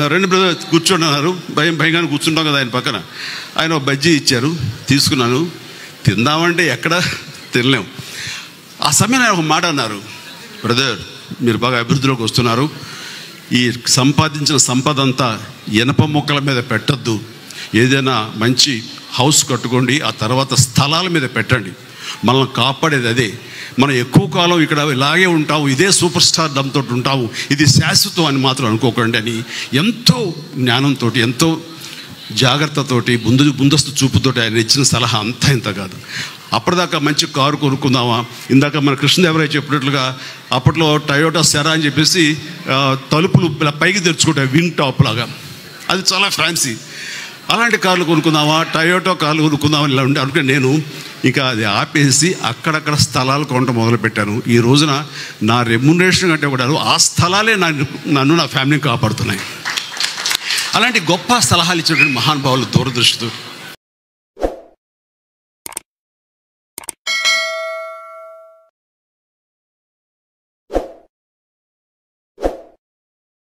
రెండు బ్రదర్ కూర్చున్నారు భయం భయంగానే కూర్చుంటాం కదా ఆయన పక్కన ఆయన ఒక బజ్జీ ఇచ్చారు తీసుకున్నాను తిందామంటే ఎక్కడ తినలేం ఆ సమయంలో ఆయన ఒక మాట అన్నారు బ్రదర్ మీరు బాగా అభివృద్ధిలోకి వస్తున్నారు ఈ సంపాదించిన సంపద అంతా ఇనప మొక్కల మీద పెట్టద్దు ఏదైనా మంచి హౌస్ కట్టుకోండి ఆ తర్వాత స్థలాల మీద పెట్టండి మనల్ని కాపాడేది అదే మనం ఎక్కువ కాలం ఇక్కడ ఇలాగే ఉంటాము ఇదే సూపర్ స్టార్ దమ్తో ఉంటాము ఇది శాశ్వతం అని మాత్రం అనుకోకండి అని ఎంతో జ్ఞానంతో ఎంతో జాగ్రత్తతోటి ముందు ముందస్తు చూపుతోటి ఆయన ఇచ్చిన సలహా అంతా ఇంత కాదు అప్పటిదాకా మంచి కారు కొనుక్కుందామా ఇందాక మన కృష్ణదేవరాయ చెప్పినట్లుగా అప్పట్లో టయోటా సెరా అని చెప్పేసి ఆ, తలుపులు ఇలా పైకి తెరుచుకుంటాయి వింగ్ టాప్ లాగా అది చాలా ఫ్యాన్సీ అలాంటి కార్లు కొనుక్కుందామా టయోటో కార్లు కొనుక్కుందామా ఇలా ఉండే అనుకుని నేను ఇంకా అది ఆపేసి అక్కడక్కడ స్థలాలు కొనడం మొదలుపెట్టాను ఈ రోజున నా రెమ్యునరేషన్ కంటే కూడా ఆ స్థలాలే నన్ను నన్ను నా ఫ్యామిలీని కాపాడుతున్నాయి అలాంటి గొప్ప సలహాలు ఇచ్చినటువంటి మహానుభావులు దూరదృష్టితో